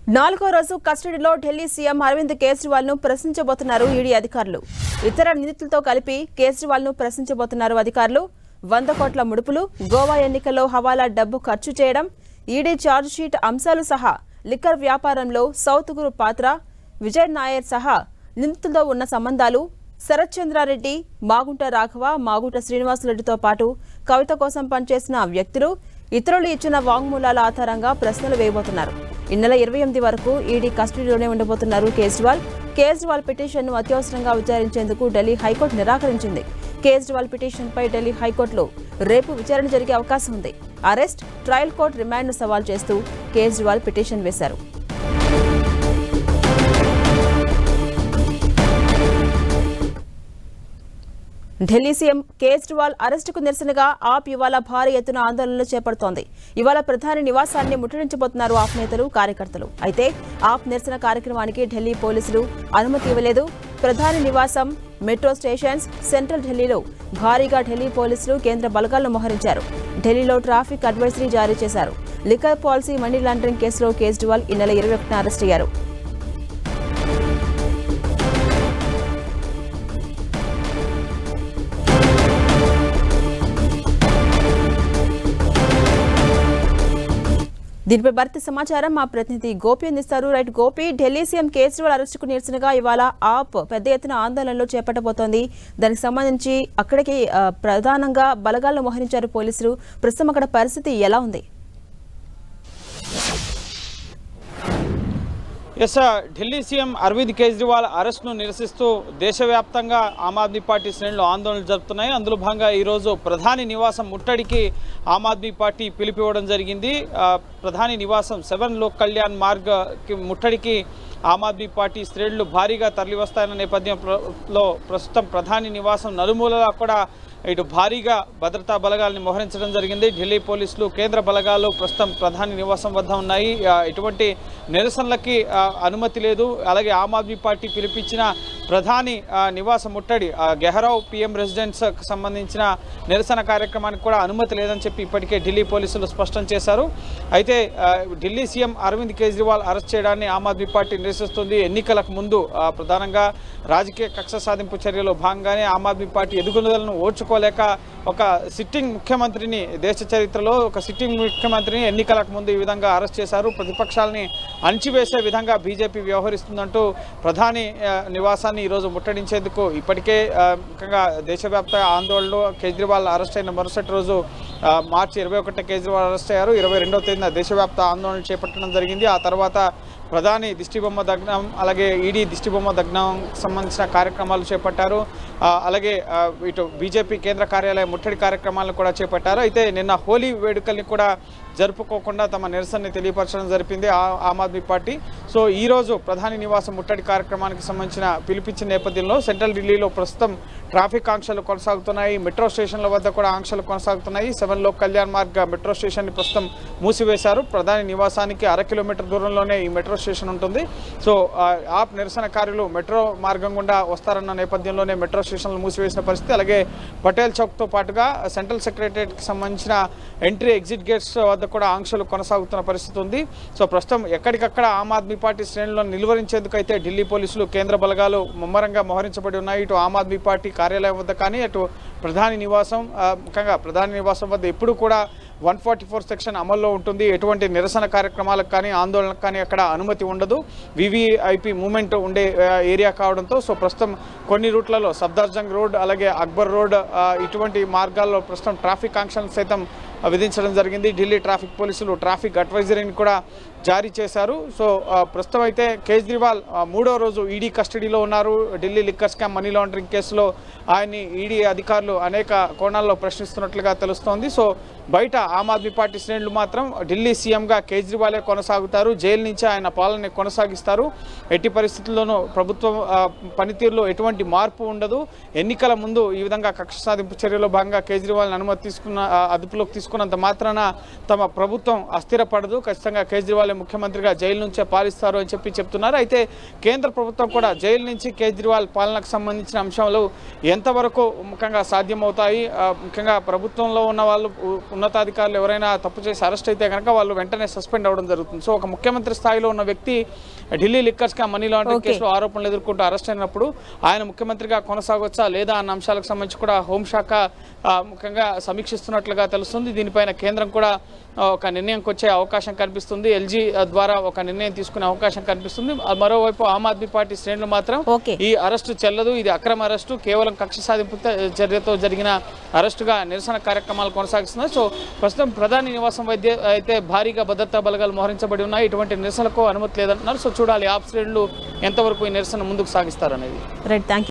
నాలుగో రోజు కస్టడీలో ఢిల్లీ సీఎం అరవింద్ కేజ్రీవాల్ ను ప్రశ్నించబోతున్నారు ఈడీ అధికారులు ఇతర నిందితులతో కలిపి కేజ్రీవాల్ ను ప్రశ్నించబోతున్నారు అధికారులు వంద కోట్ల ముడుపులు గోవా ఎన్నికల్లో హవాలా డబ్బు ఖర్చు చేయడం ఈడీ ఛార్జ్షీట్ అంశాలు సహా లిక్కర్ వ్యాపారంలో సౌత్ గ్రూప్ పాత్ర విజయ్ నాయర్ సహా నిందితులతో ఉన్న సంబంధాలు శరత్ చంద్రారెడ్డి మాగుంట రాఘవ మాగుంట శ్రీనివాసరెడ్డితో పాటు కవిత కోసం పనిచేసిన వ్యక్తులు ఇతరులు ఇచ్చిన వాంగ్మూలాల ఆధారంగా ప్రశ్నలు వేయబోతున్నారు ఈ నెల ఇరవై ఎనిమిది వరకు ఈడీ కస్టడీలోనే ఉండబోతున్నారు కేజ్రీవాల్ కేజ్రీవాల్ పిటిషన్ను అత్యవసరంగా విచారించేందుకు ఢిల్లీ హైకోర్టు నిరాకరించింది కేజ్రీవాల్ పిటిషన్పై ఢిల్లీ హైకోర్టులో రేపు విచారణ జరిగే అవకాశం ఉంది అరెస్ట్ ట్రయల్ కోర్టు రిమాండ్ను సవాల్ చేస్తూ కేజ్రీవాల్ పిటిషన్ వేశారు ఢిల్లీ సీఎం కేజ్రీవాల్ అరెస్టుకు నిరసనగా ఆప్ ఇవాళ భారీ ఎత్తున ఆందోళనలు చేపడుతోంది ఇవాళ ప్రధాని నివాసాన్ని ముట్టడించబోతున్నారు ఆప్ నేతలు కార్యకర్తలు అయితే ఆప్ నిరసన కార్యక్రమానికి ఢిల్లీ పోలీసులు అనుమతి ఇవ్వలేదు ప్రధాని నివాసం మెట్రో స్టేషన్స్ సెంట్రల్ ఢిల్లీలో భారీగా ఢిల్లీ పోలీసులు కేంద్ర బలగాలను మోహరించారు ఢిల్లీలో ట్రాఫిక్ అడ్వైజరీ జారీ చేశారు లిక్కర్ పాలసీ మనీ లాండరింగ్ కేసులో కేజ్రీవాల్ ఈ నెల ఇరవై ఒకటిన అరెస్ట్ అయ్యారు దీనిపై భర్తీ సమాచారం మా ప్రతినిధి గోపి అందిస్తారు రైట్ గోపి ఢిల్లీ సీఎం కేజ్రీవాల్ అరెస్టుకు నిరసనగా ఇవాళ ఆప్ పెద్ద ఎత్తున ఆందోళనలు చేపట్టబోతోంది దానికి సంబంధించి అక్కడికి ఆ, ప్రధానంగా బలగాలను మోహరించారు పోలీసులు ప్రస్తుతం అక్కడ పరిస్థితి ఎలా ఉంది ఎస్ ఢిల్లీ సీఎం అరవింద్ కేజ్రీవాల్ అరెస్ట్ను నిరసిస్తూ దేశవ్యాప్తంగా ఆమ్ ఆద్మీ పార్టీ శ్రేణులు ఆందోళనలు జరుపుతున్నాయి అందులో భాగంగా ఈరోజు ప్రధాని నివాసం ముట్టడికి ఆమ్ ఆద్మీ పార్టీ పిలిపివ్వడం జరిగింది ఆ, ప్రధాని నివాసం సెవెన్ లోక్ కళ్యాణ్ మార్గ్కి ముట్టడికి ఆమ్ ఆద్మీ పార్టీ శ్రేణులు భారీగా తరలివస్తాయన్న నేపథ్యంలో ప్రస్తుతం ప్రధాని నివాసం నలుమూలలా కూడా ఇటు భారీగా భద్రతా బలగాల్ని మోహరించడం జరిగింది ఢిల్లీ పోలీసులు కేంద్ర బలగాలు ప్రస్తుతం ప్రధాని నివాసం వద్ద ఉన్నాయి ఆ, ఎటువంటి నిరసనలకి ఆ, అనుమతి లేదు అలాగే ఆమ్ ఆద్మీ పార్టీ పిలిపించిన ప్రధాని ఆ, నివాస ముట్టడి ఆ, గెహ్రావ్ పిఎం రెసిడెన్స్ సంబంధించిన నిరసన కార్యక్రమానికి కూడా అనుమతి లేదని చెప్పి ఇప్పటికే ఢిల్లీ పోలీసులు స్పష్టం చేశారు అయితే ఆ, ఢిల్లీ సీఎం అరవింద్ కేజ్రీవాల్ అరెస్ట్ చేయడాన్ని ఆమ్ ఆద్మీ పార్టీ నిరసిస్తుంది ఎన్నికలకు ముందు ఆ, ప్రధానంగా రాజకీయ కక్ష సాధింపు చర్యలో భాగంగానే ఆమ్ ఆద్మీ పార్టీ ఎదుగుదలను ఓర్చుకోలేక ఒక సిట్టింగ్ ముఖ్యమంత్రిని దేశ చరిత్రలో ఒక సిట్టింగ్ ముఖ్యమంత్రిని ఎన్నికలకు ముందు ఈ విధంగా అరెస్ట్ చేశారు ప్రతిపక్షాలని అణిచివేసే విధంగా బీజేపీ వ్యవహరిస్తుందంటూ ప్రధాని ఆ, నివాసాన్ని ఈరోజు ముట్టడించేందుకు ఇప్పటికే ఆ, ముఖ్యంగా దేశవ్యాప్త ఆందోళనలు కేజ్రీవాల్ అరెస్ట్ అయిన మరుసటి రోజు ఆ, మార్చి ఇరవై ఒకటి కేజ్రీవాల్ అరెస్ట్ అయ్యారు ఇరవై రెండవ తేదీన దేశవ్యాప్త ఆందోళనలు చేపట్టడం జరిగింది ఆ తర్వాత ప్రధాని దిష్టిబొమ్మ దగ్నం అలాగే ఈడీ దిష్టిబొమ్మ దగ్నం సంబంధించిన కార్యక్రమాలు చేపట్టారు ఆ, అలాగే ఆ, ఇటు బీజేపీ కేంద్ర కార్యాలయం ముట్టడి కార్యక్రమాలను కూడా చేపట్టారు అయితే నిన్న హోలీ వేడుకల్ని కూడా జరుపుకోకుండా తమ నిరసనని తెలియపరచడం జరిపింది ఆ- ఆమ్ ఆద్మీ పార్టీ సో ఈ రోజు ప్రధాని నివాసం ముట్టడి కార్యక్రమానికి సంబంధించిన పిలిపించిన నేపథ్యంలో సెంట్రల్ ఢిల్లీలో ప్రస్తుతం ట్రాఫిక్ ఆంక్షలు కొనసాగుతున్నాయి మెట్రో స్టేషన్ల వద్ద కూడా ఆంక్షలు కొనసాగుతున్నాయి సెవెన్ లో కళ్యాణ్ మార్గ్ మెట్రో స్టేషన్ని ప్రస్తుతం మూసివేశారు ప్రధాని నివాసానికి అర కిలోమీటర్ దూరంలోనే ఈ మెట్రో స్టేషన్ ఉంటుంది సో ఆ, ఆప్ నిరసనకారులు మెట్రో మార్గం గుండా వస్తారన్న నేపథ్యంలోనే మెట్రో స్టేషన్లు మూసివేసిన పరిస్థితి అలాగే పటేల్ చౌక్తో పాటుగా సెంట్రల్ సెక్రటరియట్కి సంబంధించిన ఎంట్రీ ఎగ్జిట్ గేట్స్ వద్ద కూడా ఆంక్షలు కొనసాగుతున్న పరిస్థితి ఉంది సో ప్రస్తుతం ఎక్కడికక్కడ ఆమ్ ఆద్మీ పార్టీ శ్రేణులను నిలువరించేందుకు అయితే ఢిల్లీ పోలీసులు కేంద్ర బలగాలు ముమ్మరంగా మోహరించబడి ఉన్నాయి ఇటు ఆమ్ ఆద్మీ పార్టీ కార్యాలయం వద్ద కానీ అటు ప్రధాని నివాసం ఆ, ముఖ్యంగా ప్రధాని నివాసం వద్ద ఎప్పుడు కూడా వన్ ఫార్టీ ఫోర్ సెక్షన్ అమల్లో ఉంటుంది ఎటువంటి నిరసన కార్యక్రమాలకు కానీ ఆందోళనకు కానీ అక్కడ అనుమతి ఉండదు వివిఐపి మూమెంట్ ఉండే ఆ, ఏరియా కావడంతో సో ప్రస్తుతం కొన్ని రూట్లలో సఫ్దర్జంగ్ రోడ్ అలాగే అక్బర్ రోడ్ ఆ, ఇటువంటి మార్గాల్లో ప్రస్తుతం ట్రాఫిక్ ఆంక్షలు సైతం ఆ, విధించడం జరిగింది ఢిల్లీ ట్రాఫిక్ పోలీసులు ట్రాఫిక్ అడ్వైజరీని కూడా జారీ చేశారు సో ఆ, ప్రస్తుతం అయితే కేజ్రీవాల్ ఆ, మూడో రోజు ఈడీ కస్టడీలో ఉన్నారు Delhi liquor scam money laundering కేసులో ఆయన్ని ఈడీ అధికారులు అనేక కోణాల్లో ప్రశ్నిస్తున్నట్లుగా తెలుస్తోంది సో బయట ఆమ్ ఆద్మీ పార్టీ శ్రేణులు మాత్రం ఢిల్లీ సీఎంగా కేజ్రీవాలే కొనసాగుతారు జైలు నుంచి ఆయన పాలన కొనసాగిస్తారు ఎట్టి పరిస్థితుల్లోనూ ప్రభుత్వం ఆ, పనితీరులో ఎటువంటి మార్పు ఉండదు ఎన్నికల ముందు ఈ విధంగా కక్ష సాధింపు చర్యలో భాగంగా కేజ్రీవాల్ని అనుమతి తీసుకున్న ఆ, అదుపులోకి తీసుకున్నంత మాత్రాన తమ ప్రభుత్వం అస్థిరపడదు ఖచ్చితంగా కేజ్రీవాల్ కేజ్రీవాల్ ముఖ్యమంత్రిగా జైలు నుంచే పాలిస్తారు అని చెప్పి చెప్తున్నారు అయితే కేంద్ర ప్రభుత్వం కూడా జైలు నుంచి కేజ్రీవాల్ పాలనకు సంబంధించిన అంశాలు ఎంతవరకు ముఖ్యంగా సాధ్యమవుతాయి ఆ, ముఖ్యంగా ప్రభుత్వంలో ఉన్న వాళ్ళు ఉ- ఉన్నతాధికారులు ఎవరైనా తప్పు చేసి అరెస్ట్ అయితే కనుక వాళ్ళు వెంటనే సస్పెండ్ అవ్వడం జరుగుతుంది సో ఒక ముఖ్యమంత్రి స్థాయిలో ఉన్న వ్యక్తి ఢిల్లీ లిక్కర్స్ కా మనీ లాండరింగ్ Okay. కేసులో ఆరోపణలు ఎదుర్కొంటూ అరెస్ట్ అయినప్పుడు ఆయన ముఖ్యమంత్రిగా కొనసాగొచ్చా లేదా అన్న అంశాలకు సంబంధించి కూడా హోంశాఖ ఆ, ముఖ్యంగా సమీక్షిస్తున్నట్లుగా తెలుస్తుంది దీనిపైన కేంద్రం కూడా ఆ, ఒక నిర్ణయంకి వచ్చే అవకాశం కనిపిస్తుంది ఎల్జీ ద్వారా ఒక నిర్ణయం తీసుకునే అవకాశం కనిపిస్తుంది ఆ, మరోవైపు ఆమ్ ఆద్మీ పార్టీ శ్రేణులు మాత్రం ఓకే ఈ అరెస్టు చెల్లదు ఇది అక్రమ అరెస్టు కేవలం కక్ష సాధింపు త- చర్యతో జరిగిన అరెస్టుగా నిరసన కార్యక్రమాలు కొనసాగిస్తున్నాయి సో ప్రస్తుతం ప్రధాని నివాసం వైద్య అయితే భారీగా భద్రతా బలగాలు మోహరించబడి ఉన్నాయి ఇటువంటి నిరసనకు అనుమతి లేదంటున్నారు సో చూడాలి ఆప్ శ్రేణులు ఎంతవరకు ఈ నిరసన ముందుకు సాగిస్తారనేది రైట్ థ్యాంక్